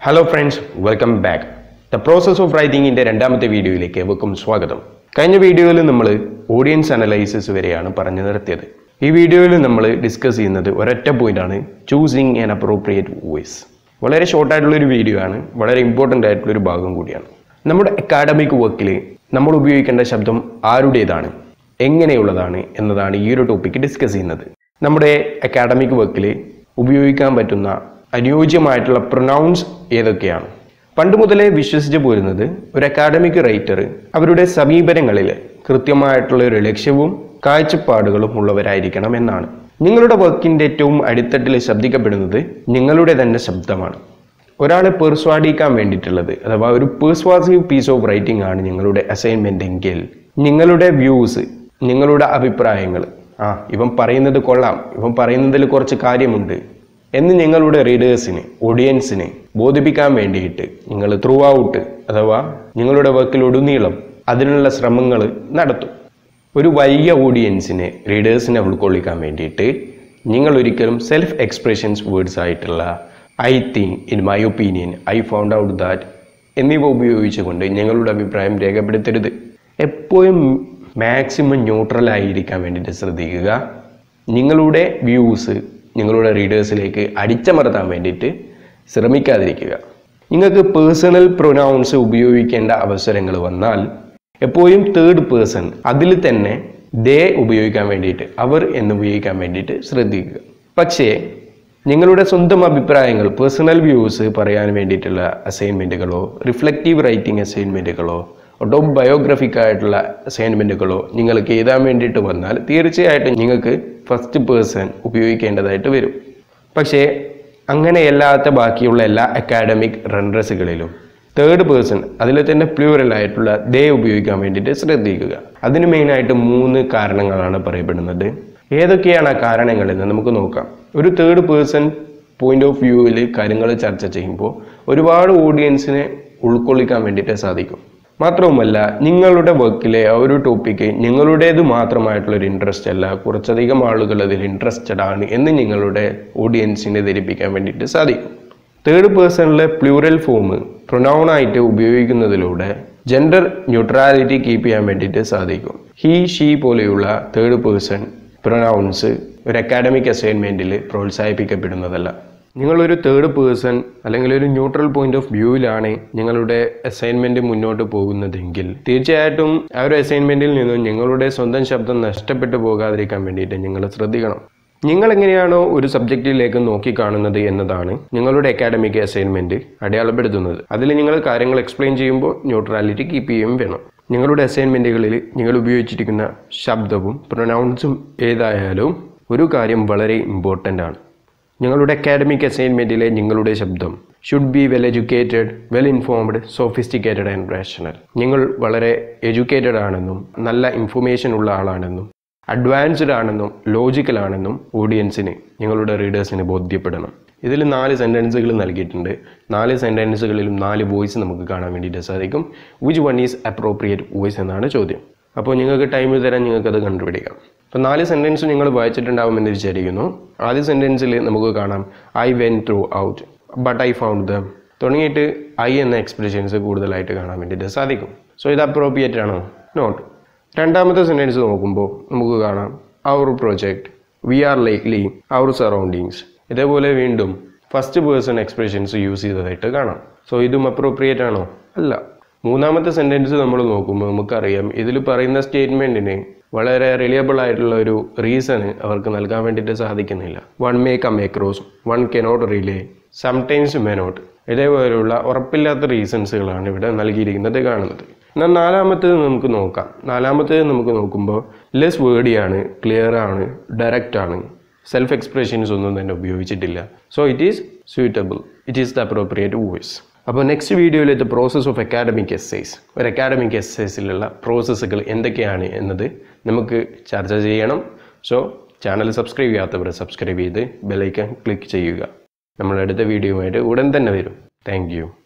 hello friends welcome back the process of റൈറ്റിംഗിൻ്റെ രണ്ടാമത്തെ വീഡിയോയിലേക്ക് ഏവർക്കും സ്വാഗതം കഴിഞ്ഞ വീഡിയോയിൽ നമ്മൾ ഓഡിയൻസ് അനലൈസിസ് വരെയാണ് പറഞ്ഞു നിർത്തിയത് ഈ വീഡിയോയിൽ നമ്മൾ ഡിസ്കസ് ചെയ്യുന്നത് ഒരൊറ്റ പോയിന്റാണ് ചൂസിങ് ആൻ അപ്രോപ്രിയേറ്റ് വോയിസ് വളരെ ഷോർട്ടായിട്ടുള്ളൊരു വീഡിയോ ആണ് വളരെ ഇമ്പോർട്ടൻ്റ് ആയിട്ടുള്ളൊരു ഭാഗം കൂടിയാണ് നമ്മുടെ അക്കാഡമിക് വർക്കിൽ നമ്മൾ ഉപയോഗിക്കേണ്ട ശബ്ദം ആരുടേതാണ് എങ്ങനെയുള്ളതാണ് എന്നതാണ് ഈ ഒരു ടോപ്പിക്ക് ഡിസ്കസ് ചെയ്യുന്നത് നമ്മുടെ അക്കാഡമിക് വർക്കിൽ ഉപയോഗിക്കാൻ പറ്റുന്ന അനുയോജ്യമായിട്ടുള്ള പ്രൊനൗൺസ് ഏതൊക്കെയാണ് പണ്ട് മുതലേ വിശ്വസിച്ചു പോരുന്നത് ഒരു അക്കാഡമിക് റൈറ്റർ അവരുടെ സമീപനങ്ങളിൽ കൃത്യമായിട്ടുള്ള ഒരു ലക്ഷ്യവും കാഴ്ചപ്പാടുകളും ഉള്ളവരായിരിക്കണം എന്നാണ് നിങ്ങളുടെ വർക്കിൻ്റെ ഏറ്റവും അടിത്തട്ടിൽ ശബ്ദിക്കപ്പെടുന്നത് നിങ്ങളുടെ തന്നെ ശബ്ദമാണ് ഒരാളെ പെർസ്വാഡിക്കാൻ വേണ്ടിയിട്ടുള്ളത് അഥവാ ഒരു പെർസ്വാസീവ് പീസ് ഓഫ് റൈറ്റിംഗ് ആണ് നിങ്ങളുടെ അസൈൻമെന്റ് എങ്കിൽ നിങ്ങളുടെ വ്യൂസ് നിങ്ങളുടെ അഭിപ്രായങ്ങൾ ആ ഇവൻ പറയുന്നത് കൊള്ളാം ഇവൻ പറയുന്നതിൽ കുറച്ച് കാര്യമുണ്ട് എന്ന് നിങ്ങളുടെ റീഡേഴ്സിന് ഓഡിയൻസിന് ബോധിപ്പിക്കാൻ വേണ്ടിയിട്ട് നിങ്ങൾ ത്രൂ ഔട്ട് അഥവാ നിങ്ങളുടെ വർക്കിലൊടുനീളം അതിനുള്ള ശ്രമങ്ങൾ നടത്തും ഒരു വലിയ ഓഡിയൻസിനെ റീഡേഴ്സിനെ ഉൾക്കൊള്ളിക്കാൻ വേണ്ടിയിട്ട് നിങ്ങൾ ഒരിക്കലും സെൽഫ് എക്സ്പ്രഷൻസ് വേർഡ്സ് ആയിട്ടുള്ള I think in my opinion I found out that എന്നിവ ഉപയോഗിച്ചുകൊണ്ട് ഞങ്ങളുടെ അഭിപ്രായം രേഖപ്പെടുത്തരുത് എപ്പോഴും മാക്സിമം ന്യൂട്രൽ ആയിരിക്കാൻ വേണ്ടിയിട്ട് ശ്രദ്ധിക്കുക നിങ്ങളുടെ വ്യൂസ് നിങ്ങളുടെ റീഡേഴ്സിലേക്ക് അടിച്ചമർത്താൻ വേണ്ടിയിട്ട് ശ്രമിക്കാതിരിക്കുക നിങ്ങൾക്ക് പേഴ്സണൽ പ്രൊനൗൺസ് ഉപയോഗിക്കേണ്ട അവസരങ്ങൾ വന്നാൽ എപ്പോഴും തേർഡ് പേഴ്സൺ അതിൽ തന്നെ ദേ ഉപയോഗിക്കാൻ വേണ്ടിയിട്ട് അവർ എന്ന് ഉപയോഗിക്കാൻ വേണ്ടിയിട്ട് ശ്രദ്ധിക്കുക പക്ഷേ നിങ്ങളുടെ സ്വന്തം അഭിപ്രായങ്ങൾ പേഴ്സണൽ വ്യൂസ് പറയാൻ വേണ്ടിയിട്ടുള്ള അസൈൻമെൻറ്റുകളോ റിഫ്ലക്റ്റീവ് റൈറ്റിംഗ് അസൈൻമെൻറ്റുകളോ ഓട്ടോ ബയോഗ്രഫിക് ആയിട്ടുള്ള അസൈൻമെൻറ്റുകളോ നിങ്ങൾക്ക് എഴുതാൻ വേണ്ടിയിട്ട് വന്നാൽ തീർച്ചയായിട്ടും നിങ്ങൾക്ക് ഫസ്റ്റ് പേഴ്സൺ ഉപയോഗിക്കേണ്ടതായിട്ട് വരും പക്ഷേ അങ്ങനെയല്ലാത്ത ബാക്കിയുള്ള എല്ലാ അക്കാഡമിക് റൺറസുകളിലും തേർഡ് പേഴ്സൺ അതിൽ തന്നെ പ്ലൂറൽ ആയിട്ടുള്ള ദേ ഉപയോഗിക്കാൻ വേണ്ടിയിട്ട് ശ്രദ്ധിക്കുക അതിന് മെയിനായിട്ട് മൂന്ന് കാരണങ്ങളാണ് പറയപ്പെടുന്നത് ഏതൊക്കെയാണ് ആ കാരണങ്ങൾ എന്ന് നമുക്ക് നോക്കാം ഒരു തേർഡ് പേഴ്സൺ പോയിന്റ് ഓഫ് വ്യൂവിൽ കാര്യങ്ങൾ ചർച്ച ചെയ്യുമ്പോൾ ഒരുപാട് ഓഡിയൻസിനെ ഉൾക്കൊള്ളിക്കാൻ വേണ്ടിയിട്ട് സാധിക്കും മാത്രവുമല്ല നിങ്ങളുടെ വർക്കിലെ ആ ഒരു ടോപ്പിക്ക് നിങ്ങളുടേത് മാത്രമായിട്ടുള്ള ഒരു ഇൻട്രസ്റ്റ് അല്ല കുറച്ചധികം ആളുകൾ അതിൽ ഇൻട്രസ്റ്റഡ് ആണ് എന്ന് നിങ്ങളുടെ ഓഡിയൻസിനെ ധരിപ്പിക്കാൻ വേണ്ടിയിട്ട് സാധിക്കും തേർഡ് പേഴ്സണിലെ പ്ലൂറൽ ഫോം പ്രൊനൗൺ ആയിട്ട് ഉപയോഗിക്കുന്നതിലൂടെ ജെൻഡർ ന്യൂട്രാലിറ്റി കീപ്പ് ചെയ്യാൻ വേണ്ടിയിട്ട് സാധിക്കും ഹി ഷീ പോലെയുള്ള തേർഡ് പേഴ്സൺ പ്രൊനൗൺസ് ഒരു അക്കാഡമിക് അസൈൻമെൻറ്റിൽ പ്രോത്സാഹിപ്പിക്കപ്പെടുന്നതല്ല നിങ്ങളൊരു തേർഡ് പേഴ്സൺ അല്ലെങ്കിൽ ഒരു ന്യൂട്രൽ പോയിന്റ് ഓഫ് വ്യൂവിലാണ് നിങ്ങളുടെ അസൈൻമെന്റ് മുന്നോട്ട് പോകുന്നതെങ്കിൽ തീർച്ചയായിട്ടും ആ ഒരു അസൈൻമെന്റിൽ നിന്നും നിങ്ങളുടെ സ്വന്തം ശബ്ദം നഷ്ടപ്പെട്ടു പോകാതിരിക്കാൻ വേണ്ടിയിട്ട് നിങ്ങൾ ശ്രദ്ധിക്കണം നിങ്ങൾ എങ്ങനെയാണോ ഒരു സബ്ജക്റ്റിലേക്ക് നോക്കിക്കാണുന്നത് എന്നതാണ് നിങ്ങളുടെ അക്കാഡമിക് അസൈൻമെന്റ് അടയാളപ്പെടുത്തുന്നത് അതിൽ നിങ്ങൾ കാര്യങ്ങൾ എക്സ്പ്ലെയിൻ ചെയ്യുമ്പോൾ ന്യൂട്രാലിറ്റി കീപ്പ് ചെയ്യുകയും വേണം നിങ്ങളുടെ അസൈൻമെന്റുകളിൽ നിങ്ങൾ ഉപയോഗിച്ചിരിക്കുന്ന ശബ്ദവും പ്രൊനൗൺസും ഏതായാലും ഒരു കാര്യം വളരെ ഇമ്പോർട്ടൻ്റ് ആണ് നിങ്ങളുടെ അക്കാഡമിക് അസൈൻമെൻറ്റിലെ നിങ്ങളുടെ ശബ്ദം should be well educated well informed sophisticated and rational നിങ്ങൾ വളരെ എഡ്യൂക്കേറ്റഡ് ആണെന്നും നല്ല ഇൻഫർമേഷൻ ഉള്ള ആളാണെന്നും അഡ്വാൻസ്ഡ് ആണെന്നും ലോജിക്കൽ ആണെന്നും ഓഡിയൻസിന് നിങ്ങളുടെ റീഡേഴ്സിന് ബോധ്യപ്പെടണം ഇതിൽ നാല് സെൻറ്റൻസുകൾ നൽകിയിട്ടുണ്ട് നാല് സെൻറ്റൻസുകളിലും നാല് വോയിസ് നമുക്ക് കാണാൻ വേണ്ടിയിട്ട് സാധിക്കും which one is appropriate voice എന്നാണ് ചോദ്യം അപ്പോൾ നിങ്ങൾക്ക് ടൈം തരാൻ നിങ്ങൾക്കത് കണ്ടുപിടിക്കാം അപ്പോൾ നാല് സെൻറ്റൻസ് നിങ്ങൾ വായിച്ചിട്ടുണ്ടാവുമെന്ന് വിചാരിക്കുന്നു ആദ്യ സെൻറ്റൻസിൽ നമുക്ക് കാണാം I went through out but I found them തുടങ്ങിയിട്ട് ഐ എന്ന എക്സ്പ്രഷൻസ് കൂടുതലായിട്ട് കാണാൻ വേണ്ടിയിട്ട് സാധിക്കും സോ ഇത് അപ്രോപ്രിയേറ്റ് ആണോ നോട്ട് രണ്ടാമത്തെ സെൻറ്റൻസ് നോക്കുമ്പോൾ നമുക്ക് കാണാം our project we are likely our surroundings ഇതേപോലെ വീണ്ടും ഫസ്റ്റ് പേഴ്സൺ എക്സ്പ്രഷൻസ് യൂസ് ചെയ്തതായിട്ട് കാണാം സോ ഇതും അപ്രോപ്രിയേറ്റ് ആണോ അല്ല മൂന്നാമത്തെ സെൻറ്റൻസ് നമ്മൾ നോക്കുമ്പോൾ നമുക്കറിയാം ഇതിൽ പറയുന്ന സ്റ്റേറ്റ്മെൻറ്റിന് വളരെ റിലയബിൾ ആയിട്ടുള്ള ഒരു റീസണ് അവർക്ക് നൽകാൻ വേണ്ടിയിട്ട് സാധിക്കുന്നില്ല one may come across one cannot rely sometimes may not ഇതേപോലെയുള്ള ഉറപ്പില്ലാത്ത റീസൺസുകളാണ് ഇവിടെ നൽകിയിരിക്കുന്നത് കാണുന്നത് എന്നാൽ നാലാമത്തേത് നമുക്ക് നോക്കാം നാലാമത്തേത് നമുക്ക് നോക്കുമ്പോൾ ലെസ് വേർഡിയാണ് ക്ലിയർ ആണ് ഡയറക്റ്റ് ആണ് സെൽഫ് എക്സ്പ്രഷൻസ് ഒന്നും തന്നെ ഉപയോഗിച്ചിട്ടില്ല so it is suitable it is the appropriate voice അപ്പോൾ നെക്സ്റ്റ് വീഡിയോയിൽ the process of academic essays ഒരു അക്കാഡമിക് എസ്സൈസിലുള്ള പ്രോസസ്സുകൾ എന്തൊക്കെയാണ് എന്നത് നമുക്ക് ചർച്ച ചെയ്യണം സോ ചാനൽ സബ്സ്ക്രൈബ് ചെയ്യാത്തവർ സബ്സ്ക്രൈബ് ചെയ്ത് ബെലൈക്കൺ ക്ലിക്ക് ചെയ്യുക നമ്മുടെ അടുത്ത വീഡിയോയുമായിട്ട് ഉടൻ തന്നെ വരും താങ്ക്